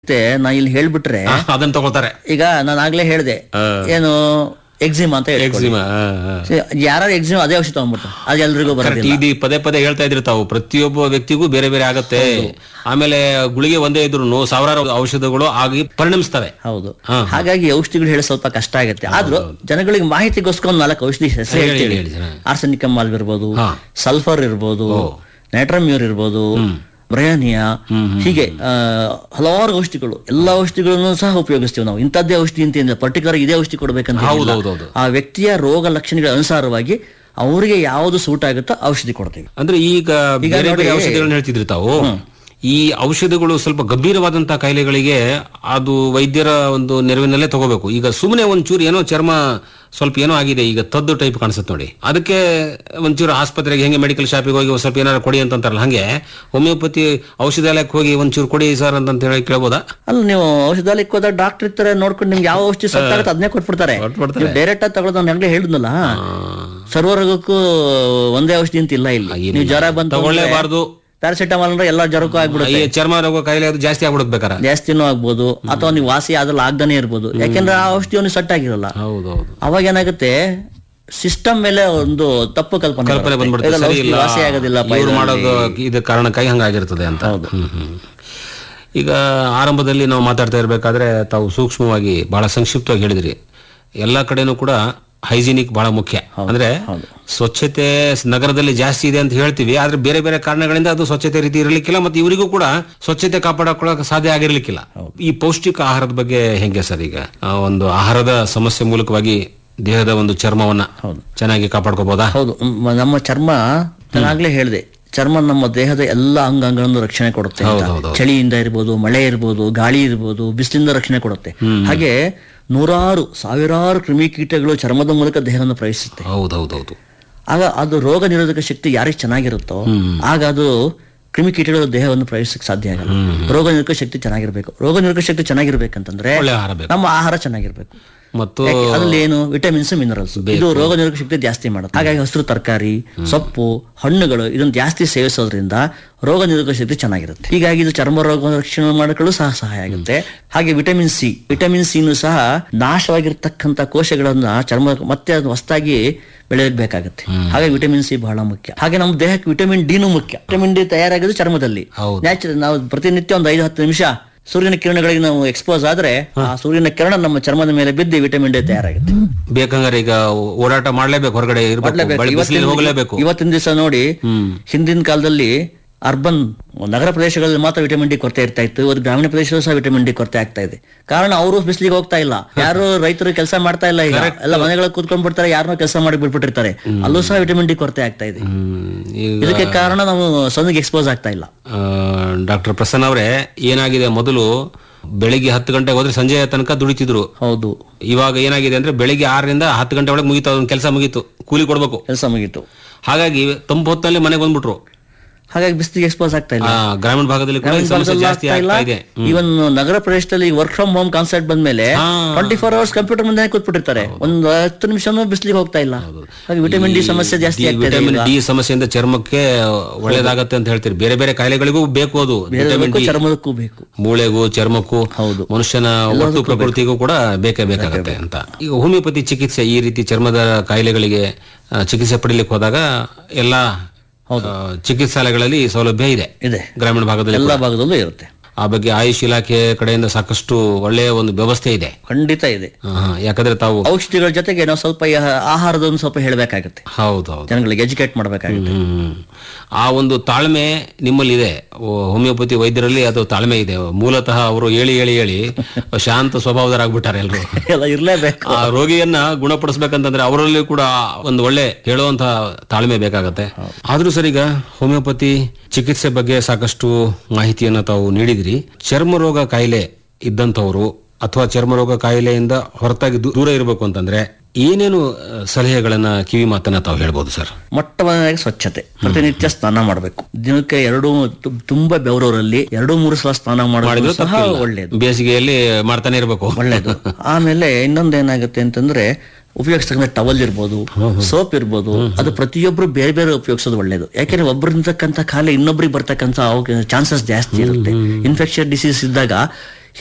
ಮತ್ತೆ ನಾ ಇಲ್ಲಿ ಹೇಳ್ಬಿಟ್ರೆ ಆ, ಅದನ್ನ ತಗೊಳ್ತಾರೆ ಈಗ ನಾನು ಆಗ್ಲೇ ಹೇಳ್ದೆ ಏನು ಎಕ್ಸಿಮ್ ಅಂತ ಹೇಳಿ ಎಕ್ಸಿಮಾ ಯಾರು ಎಕ್ಸಿಮ್ ಅದೇ ಔಷಧ ತಗೊಂಡ್ಬಿಡ್ತಾರೆ ಅದು ಎಲ್ರಿಗೂ ಬರೋದಿಲ್ಲ ಇದು ಪದೇ ಪದೇ ಹೇಳ್ತಾ ಇದ್ರಿ ತಾವು ಪ್ರತಿಯೊಬ್ಬ ವ್ಯಕ್ತಿಗೂ ಬೇರೆ ಬೇರೆ ಆಗತ್ತೆ ಆಮೇಲೆ ಗುಳಿಗೆ ಒಂದೇ ಇದ್ರು ಸಾವಿರಾರು ಔಷಧಗಳು ಆಗಿ ಪರಿಣಮಿಸ್ತವೆ ಹೌದು ಹಾ, ಹಾಗಾಗಿ ಔಷಧಿಗಳು ಹೇಳಿ ಸ್ವಲ್ಪ ಕಷ್ಟ ಆಗುತ್ತೆ ಆದ್ರೂ ಜನಗಳಿಗೆ ಮಾಹಿತಿಗೋಸ್ಕರ ಒಂದು ನಾಲ್ಕು ಔಷಧಿ ಹೆಸರು ಹೇಳಿ, ಹೇಳ್ತೀವಿ ಹೇಳಿ, ಹೇಳಿ. ಆರ್ಸೆನಿಕಮ್ ಮಾಲ್ವ್ ಇರ್ಬೋದು ಹಾ. ಸಲ್ಫರ್ ಇರ್ಬೋದು ನೈಟ್ರಮ್ಯೂರ್ ಇರ್ಬೋದು ಬ್ರಯಾನಿಯಾ ಹೀಗೆ ಆ, ಹಲವಾರು ಔಷಧಿಗಳು ಎಲ್ಲಾ ಔಷಧಿಗಳನ್ನು ಸಹ ಉಪಯೋಗಿಸ್ತೀವಿ ನಾವು ಇಂಥದ್ದೇ ಔಷಧಿ ಅಂತ ಪರ್ಟಿಕ್ಯುಲರ್ ಇದೇ ಔಷಧಿ ಕೊಡ್ಬೇಕಂತ ಹೌದು, ಏನಿಲ್ಲ. ಹೌದು, ಹೌದು. ಆ ವ್ಯಕ್ತಿಯ ರೋಗ ಲಕ್ಷಣಗಳ ಅನುಸಾರವಾಗಿ ಅವರಿಗೆ ಯಾವುದು ಸೂಟ್ ಆಗುತ್ತೋ ಔಷಧಿ ಕೊಡ್ತೀವಿ ಅಂದ್ರೆ ಈಗ ಈಗ ಬೇರೆ ಬೇರೆ ನೋಡಿ- ಔಷಧಿಗಳನ್ನ ಹೇಳ್ತಿದ್ರಿ ತಾವು ಈ ಔಷಧಿಗಳು ಸ್ವಲ್ಪ ಗಂಭೀರವಾದಂತಹ ಕಾಯಿಲೆಗಳಿಗೆ ಅದು ವೈದ್ಯರ ಒಂದು ನೆರವಿನಲ್ಲೇ ತಗೋಬೇಕು ಈಗ ಸುಮ್ಮನೆ ಒಂಚೂರು ಏನೋ ಚರ್ಮ ಸ್ವಲ್ಪ ಏನೋ ಆಗಿದೆ ಈಗ ತದ್ದು ಟೈಪ್ ಕಾಣಿಸುತ್ತೆ ನೋಡಿ ಅದಕ್ಕೆ ಒಂಚೂರು ಆಸ್ಪತ್ರೆಗೆ ಹೆಂಗೆ ಮೆಡಿಕಲ್ ಶಾಪಿಗೆ ಹೋಗಿ ಒಂದ್ ಸ್ವಲ್ಪ ಏನಾರು ಕೊಡಿ ಅಂತಂತಾರಲ್ಲ ಹಂಗೆ ಹೋಮಿಯೋಪತಿ ಔಷಧಾಲಯಕ್ಕೆ ಹೋಗಿ ಒಂಚೂರು ಕೊಡಿ ಸರ್ ಅಂತ ಹೇಳಿ ಕೇಳ್ಬೋದಾ ಅಲ್ಲ ನೀವು ಔಷಧಾಲಯಕ್ಕೆ ಹೋದಾಗ ಡಾಕ್ಟರ್ ಇರ್ತಾರೆ ನೋಡ್ಕೊಂಡು ನಿಮ್ಗೆ ಯಾವ ಔಷಧಿ ಸೆಟ್ ಆಗುತ್ತೆ ಅದನ್ನೇ ಕೊಟ್ಬಿಡ್ತಾರೆ ಕೊಟ್ಬಿಡ್ತಾರೆ. ನೀವು ಡೈರೆಕ್ಟ್ ಆಗಿ ತಗೊಳ್ಳೋದು ನಾನು ಆಗ್ಲೇ ಹೇಳಿದ್ನಲ್ಲ ಸರ್ವರೋಗಕ್ಕೂ ಒಂದೇ ಔಷಧಿ ಅಂತ ಇಲ್ಲ ಇಲ್ಲಿ ಏನಿಲ್ಲ. ನೀವು ಜ್ವರ ಬಂತು ತಗೊಳ್ಳೇಬಾರ್ದು ಪ್ಯಾರಾಸಿಟಮಾಲ್ ಅಂದ್ರೆ ಎಲ್ಲಾ ಜ್ವರಕ್ಕೂ ಆಗ್ಬಿಡುತ್ತೆ ಈ ಚರ್ಮ ರೋಗ ಕಾಯಿಲೆ ಅದು ಜಾಸ್ತಿ ಆಗ್ಬಿಡುತ್ತೆ ಬೇಕಾರೆ ಜಾಸ್ತಿನೂ ಆಗ್ಬೋದು ಅಥವಾ ನೀವು ವಾಸಿ ಆದ್ರಲ್ಲಿ ಆಗ್ದಾನೆ ಇರ್ಬೋದು ಯಾಕೆಂದ್ರೆ ಆ ಔಷಧಿಯನ್ನು ಸೆಟ್ ಆಗಿರಲ್ಲ ಹೌದೌದು ಅವಾಗ ಏನಾಗುತ್ತೆ ಸಿಸ್ಟಮ್ ಮೇಲೆ ಒಂದು ತಪ್ಪು ಕಲ್ಪನೆ ಕಲ್ಪನೆ ಬರುತ್ತೆ. ಬಂದ್ಬಿಡುತ್ತೆ ಇದೆಲ್ಲ ಸರಿ ಔಷಧಿ ಇಲ್ಲ ವಾಸಿ ಆಗೋದಿಲ್ಲಪ್ಪ ಇವ್ರು ಇದರಲ್ಲಿ. ಮಾಡೋದು ಇದು ಕಾರಣಕ್ಕಾಗಿ ಹಂಗಾಗಿರ್ತದೆ ಅಂತ ಹ್ಮ್, ಹ್ಮ್. ಈಗ ಆರಂಭದಲ್ಲಿ ನಾವು ಮಾತಾಡ್ತಾ ಇರಬೇಕಾದ್ರೆ ತಾವು ಸೂಕ್ಷ್ಮವಾಗಿ ಬಹಳ ಸಂಕ್ಷಿಪ್ತವಾಗಿ ಹೇಳಿದ್ರಿ ಎಲ್ಲಾ ಕಡೆನೂ ಕೂಡ ಹೈಜಿನಿಕ್ ಬಹಳ ಮುಖ್ಯ ಅಂದ್ರೆ ಸ್ವಚ್ಛತೆ ನಗರದಲ್ಲಿ ಜಾಸ್ತಿ ಇದೆ ಅಂತ ಹೇಳ್ತೀವಿ ಆದ್ರೆ ಬೇರೆ ಬೇರೆ ಕಾರಣಗಳಿಂದ ಅದು ಸ್ವಚ್ಛತೆ ರೀತಿ ಇರಲಿಕ್ಕಿಲ್ಲ ಮತ್ತೆ ಇವರಿಗೂ ಕೂಡ ಸ್ವಚ್ಛತೆ ಕಾಪಾಡಿಕೊಳ್ಳಕ್ಕೆ ಸಾಧ್ಯ ಆಗಿರ್ಲಿಕ್ಕಿಲ್ಲ ಈ ಪೌಷ್ಟಿಕ ಆಹಾರದ ಬಗ್ಗೆ ಹೆಂಗೆ ಸರ್ ಈಗ ಆ, ಒಂದು ಆಹಾರದ ಸಮಸ್ಯೆ ಮೂಲಕವಾಗಿ ದೇಹದ ಒಂದು ಚರ್ಮವನ್ನ ಚೆನ್ನಾಗಿ ಕಾಪಾಡ್ಕೋಬಹುದಾ ಹೌದು ಮ್- ನಮ್ಮ ಚರ್ಮ ನಾನಾಗ್ಲೇ ಹೇಳಿದೆ ಚರ್ಮ ನಮ್ಮ ದೇಹದ ಎಲ್ಲ ಅಂಗಾಂಗಗಳನ್ನು ರಕ್ಷಣೆ ಕೊಡುತ್ತೆ ಅಂತ. ಚಳಿಯಿಂದ ಇರ್ಬೋದು ಮಳೆ ಇರ್ಬೋದು ಗಾಳಿ ಇರ್ಬೋದು ಬಿಸಿಲಿಂದ ರಕ್ಷಣೆ ಕೊಡುತ್ತೆ ಹಾಗೆ ನೂರಾರು ಸಾವಿರಾರು ಕ್ರಿಮಿಕೀಟಗಳು ಚರ್ಮದ ಮೂಲಕ ದೇಹವನ್ನು ಪ್ರವೇಶಿಸುತ್ತೆ ಹೌದೌದೌದು ಆಗ ಅದು ರೋಗ ನಿರೋಧಕ ಶಕ್ತಿ ಯಾರಿಗೆ ಚೆನ್ನಾಗಿರುತ್ತೋ ಆಗ ಅದು ಕ್ರಿಮಿಕೀಟಗಳು ದೇಹವನ್ನು ಪ್ರವೇಶಿಸಕ್ಕೆ ಸಾಧ್ಯ ಆಗಲ್ಲ ರೋಗ ನಿರೋಧಕ ಶಕ್ತಿ ಚೆನ್ನಾಗಿರ್ಬೇಕು ರೋಗ ನಿರೋಧಕ ಶಕ್ತಿ ಚೆನ್ನಾಗಿರ್ಬೇಕಂತಂದ್ರೆ ಒಳ್ಳೆ ಆಹಾರ ಬೇಕು ನಮ್ಮ ಆಹಾರ ಚೆನ್ನಾಗಿರ್ಬೇಕು ಮತ್ತು ಯಾಕೆ? ಅದ್ರಲ್ಲಿ ಏನು ವಿಟಮಿನ್ಸ್ ಮಿನರಲ್ಸ್ ಇದು ರೋಗ ನಿರೋಧಕ ಶಕ್ತಿ ಜಾಸ್ತಿ ಮಾಡುತ್ತೆ ಹಾಗಾಗಿ ಹಸಿರು ತರಕಾರಿ ಸೊಪ್ಪು ಹಣ್ಣುಗಳು ಇದನ್ನು ಜಾಸ್ತಿ ಸೇವಿಸೋದ್ರಿಂದ ರೋಗ ನಿರೋಧಕ ಶಕ್ತಿ ಚೆನ್ನಾಗಿರುತ್ತೆ ಹೀಗಾಗಿ ಇದು ಚರ್ಮ ರೋಗ ರಕ್ಷಣೆ ಮಾಡಲು ಸಹ ಸಹಾಯ ಆಗುತ್ತೆ ಹಾಗೆ ವಿಟಮಿನ್ ಸಿ ವಿಟಮಿನ್ ಸಿನು ಸಹ ನಾಶವಾಗಿರ್ತಕ್ಕಂಥ ಕೋಶಗಳನ್ನ ಚರ್ಮ ಮತ್ತೆ ಅದು ಹೊಸದಾಗಿ ಬೆಳೆಯಬೇಕಾಗುತ್ತೆ ಹಾಗಾಗಿ ವಿಟಮಿನ್ ಸಿ ಬಹಳ ಮುಖ್ಯ ಹಾಗೆ ನಮ್ಮ ದೇಹಕ್ಕೆ ವಿಟಮಿನ್ ಡಿನೂ ಮುಖ್ಯ ವಿಟಮಿನ್ ಡಿ ತಯಾರಾಗೋದು ಚರ್ಮದಲ್ಲಿ ಹೌದು. ನ್ಯಾಚುರಲ್ ನಾವು ಪ್ರತಿನಿತ್ಯ ಒಂದು ಐದು ಹತ್ತು ನಿಮಿಷ ಸೂರ್ಯನ ಕಿರಣಗಳಿಗೆ ನಾವು ಎಕ್ಸ್ಪೋಸ್ ಆದ್ರೆ ಆ ಸೂರ್ಯನ ಕಿರಣ ನಮ್ಮ ಚರ್ಮದ ಮೇಲೆ ಬಿದ್ದು ವಿಟಮಿನ್ ಡಿ ತಯಾರಾಗುತ್ತೆ ಬೇಕಂಗಾರೆ ಈಗ ಓಡಾಟ ಮಾಡ್ಲೇಬೇಕು ಹೊರಗಡೆ ಇರ್ಬೇಕು ಮಾಡ್ಲೇಬೇಕು. ಬೆಳಗ್ಗೆ ಬಿಸಿಲಿಗೆ ಇವತ್ತಿನ- ಹೋಗ್ಲೇಬೇಕು ಇವತ್ತಿನ ದಿವಸ ನೋಡಿ ಹಿಂದಿನ ಕಾಲದಲ್ಲಿ ಅರ್ಬನ್ ನಗರ ಪ್ರದೇಶಗಳಲ್ಲಿ ಮಾತ್ರ ವಿಟಮಿನ್ ಡಿ ಕೊರತೆ ಇರ್ತಾ ಇತ್ತು ಇವತ್ತು ಗ್ರಾಮೀಣ ಪ್ರದೇಶದಲ್ಲೂ ಸಹ ವಿಟಮಿನ್ ಡಿ ಕೊರತೆ ಆಗ್ತಾ ಇದೆ ಕಾರಣ ಅವರು ಬಿಸಿಲಿಗೆ ಹೋಗ್ತಾ ಇಲ್ಲ ಯಾರು ರೈತರು ಕೆಲಸ ಮಾಡ್ತಾ ಇಲ್ಲ ಈಗ ಎಲ್ಲ ಮನೆಗಳ ಕೂತ್ಕೊಂಡ್ ಬಿಡ್ತಾರೆ ಯಾರನ್ನೋ ಕೆಲಸ ಮಾಡಿ ಬಿಟ್ಬಿಟ್ಟಿರ್ತಾರೆ ಅಲ್ಲೂ ಸಹ ವಿಟಮಿನ್ ಡಿ ಕೊರತೆ ಆಗ್ತಾ ಇದೆ ಹ್ಮ್. ಈಗ ಇದಕ್ಕೆ ಕಾರಣ ನಾವು ಸನ್ನಿಗೆ ಎಕ್ಸ್ಪೋಸ್ ಆಗ್ತಾ ಇಲ್ಲ ಡಾಕ್ಟರ್ ಪ್ರಸನ್ನ ಅವರೇ ಏನಾಗಿದೆ ಮೊದಲು ಬೆಳಿಗ್ಗೆ ಹತ್ತು ಗಂಟೆಗೆ ಹೋದ್ರೆ ಸಂಜೆ ತನಕ ದುಡಿತಿದ್ರು ಹೌದು ಇವಾಗ ಏನಾಗಿದೆ ಅಂದ್ರೆ ಬೆಳಿಗ್ಗೆ ಆರರಿಂದ ಹತ್ತು ಗಂಟೆ ಒಳಗೆ ಮುಗೀತು ಅದೊಂದು ಕೆಲಸ ಮುಗೀತು ಕೂಲಿ ಕೊಡ್ಬೇಕು ಕೆಲಸ ಮುಗೀತು ಹಾಗಾಗಿ ತಂಪು ಹೊತ್ತಲ್ಲಿ ಮನೆಗೆ ಬಂದ್ಬಿಟ್ರು ಹಾಗಾಗಿ ಬಿಸಿಲಿಗೆ ಎಕ್ಸ್ಪೋಸ್ ಆಗ್ತಾ ಇಲ್ಲ ಆ, ಗ್ರಾಮೀಣ ಭಾಗದಲ್ಲಿ ಕೂಡ ಈ ಸಮಸ್ಯೆ ಜಾಸ್ತಿ ಆಗ್ತಾ ಇದೆ ಇವನ್ ನಗರ ಪ್ರದೇಶದಲ್ಲಿ ವರ್ಕ್ ಫ್ರಮ್ ಹೋಮ್ ಕಾನ್ಸೆಪ್ಟ್ ಬಂದ್ಮೇಲೆ ಹಾ. ಟ್ವೆಂಟಿ ಫೋರ್ ಅವರ್ಸ್ ಕಂಪ್ಯೂಟರ್ ಮುಂದೆ ಕೂತ್ಬಿಟ್ಟಿರ್ತಾರೆ ಒಂದು ಹತ್ತು ನಿಮಿಷನೂ ಬಿಸಿಲಿಗೆ ಹೋಗ್ತಾ ಇಲ್ಲ ಹಾಗೆ ವಿಟಮಿನ್ ಡಿ ಸಮಸ್ಯೆ ಜಾಸ್ತಿ ಆಗ್ತಾ ಇದೆ ವಿಟಮಿನ್ ಈಗ. ಡಿ ಸಮಸ್ಯೆಯಿಂದ ಚರ್ಮಕ್ಕೆ ಒಳ್ಳೇದಾಗತ್ತೆ ಅಂತ ಹೇಳ್ತೀರಿ ಬೇರೆ ಬೇರೆ ಕಾಯಿಲೆಗಳಿಗೂ ಬೇಕು ಅದು ವಿಟಮಿನ್ ಬೇರೆದಕ್ಕೂ ಡಿ ಚರ್ಮದಕ್ಕೂ ಬೇಕು ಮೂಳೆಗೂ ಚರ್ಮಕ್ಕೂ ಹೌದು. ಮನುಷ್ಯನ ಒಟ್ಟು ಪ್ರಕೃತಿಗೂ ಕೂಡ ಬೇಕೇ ಬೇಕಾಗತ್ತೆ ಅಂತ ಈಗ ಹೋಮಿಯೋಪತಿ ಚಿಕಿತ್ಸೆ ಈ ರೀತಿ ಚರ್ಮದ ಕಾಯಿಲೆಗಳಿಗೆ ಆ, ಚಿಕಿತ್ಸೆ ಪಡಿಲಿಕ್ಕೆ ಹೋದಾಗ ಎಲ್ಲ ಆ, ಚಿಕಿತ್ಸಾಲಯಗಳಲ್ಲಿ ಈ ಸೌಲಭ್ಯ ಇದೆ ಇದೆ ಗ್ರಾಮೀಣ ಭಾಗದಲ್ಲಿ ಎಲ್ಲಾ ಭಾಗದಲ್ಲೂ ಇರುತ್ತೆ ಆ ಬಗ್ಗೆ ಆಯುಷ್ ಇಲಾಖೆ ಕಡೆಯಿಂದ ಸಾಕಷ್ಟು ಒಳ್ಳೆಯ ಒಂದು ವ್ಯವಸ್ಥೆ ಇದೆ ಖಂಡಿತ ಇದೆ ಆ, ಯಾಕಂದ್ರೆ ತಾವು ಔಷಧಿಗಳ ಜೊತೆಗೆ ನಾವು ಸ್ವಲ್ಪ ಈ ಆಹಾರದ ಒಂದು ಸ್ವಲ್ಪ ಹೇಳಬೇಕಾಗುತ್ತೆ ಹೌದೌದು ಜನಗಳಿಗೆ ಎಜುಕೇಟ್ ಮಾಡಬೇಕಾಗುತ್ತೆ ಹ್ಮ್. ಆ ಒಂದು ತಾಳ್ಮೆ ನಿಮ್ಮಲ್ಲಿದೆ ಓ, ಹೋಮಿಯೋಪತಿ ವೈದ್ಯರಲ್ಲಿ ಅದು ತಾಳ್ಮೆ ಇದೆ ಮೂಲತಃ ಅವರು ಹೇಳಿ ಹೇಳಿ ಹೇಳಿ ಶಾಂತ ಸ್ವಭಾವದರಾಗ್ಬಿಟ್ಟಾರೆ ಎಲ್ರು ಎಲ್ಲ ಇರ್ಲೇಬೇಕು ಆ ರೋಗಿಯನ್ನ ಗುಣಪಡಿಸ್ಬೇಕಂತಂದ್ರೆ ಅವರಲ್ಲಿ ಕೂಡ ಒಂದು ಒಳ್ಳೆ ಹೇಳುವಂತ ತಾಳ್ಮೆ ಬೇಕಾಗತ್ತೆ ಆದ್ರೂ ಸರ್ ಈಗ ಹೋಮಿಯೋಪತಿ ಚಿಕಿತ್ಸೆ ಬಗ್ಗೆ ಸಾಕಷ್ಟು ಮಾಹಿತಿಯನ್ನ ತಾವು ನೀಡಿದಿರಿ ಚರ್ಮ ರೋಗ ಕಾಯಿಲೆ ಇದ್ದಂಥವ್ರು ಅಥವಾ ಚರ್ಮ ರೋಗ ಕಾಯಿಲೆಯಿಂದ ಹೊರತಾಗಿ ದೂ- ದೂರ ಇರಬೇಕು ಅಂತಂದ್ರೆ ಏನೇನು ಆ, ಸಲಹೆಗಳನ್ನ ಕಿವಿ ಮಾತನ್ನ ತಾವು ಹೇಳ್ಬೋದು ಸರ್ ಮೊಟ್ಟ ಮೊದಲಾಗಿ ಸ್ವಚ್ಛತೆ ಪ್ರತಿನಿತ್ಯ ಸ್ನಾನ ಮಾಡಬೇಕು ದಿನಕ್ಕೆ ಎರಡು ತು- ತುಂಬಾ ಬೆವರೋರಲ್ಲಿ ಎರಡು ಮೂರು ಸಲ ಸ್ನಾನ ಮಾಡೋದು ಸಹ ಒಳ್ಳೇದು ಬೇಸಿಗೆಯಲ್ಲಿ ಮಾಡ್ತಾನೆ ಇರಬೇಕು ಒಳ್ಳೇದು ಆಮೇಲೆ ಇನ್ನೊಂದು ಏನಾಗುತ್ತೆ ಅಂತಂದ್ರೆ ಉಪಯೋಗಿಸ್ತಕ್ಕಂಥ ಟವಲ್ ಇರ್ಬೋದು ಸೋಪ್ ಇರ್ಬೋದು ಅದು ಪ್ರತಿಯೊಬ್ರು ಬೇರೆ ಬೇರೆ ಉಪಯೋಗಿಸೋದು ಒಳ್ಳೇದು ಯಾಕೆಂದ್ರೆ ಒಬ್ಬರಿಂದಕ್ಕಂಥ ಕಾಯಿಲೆ ಇನ್ನೊಬ್ರಿಗೆ ಬರ್ತಕ್ಕಂಥ ಚಾನ್ಸಸ್ ಜಾಸ್ತಿ ಇರುತ್ತೆ ಇನ್ಫೆಕ್ಷನ್ ಡಿಸೀಸ್ ಇದ್ದಾಗ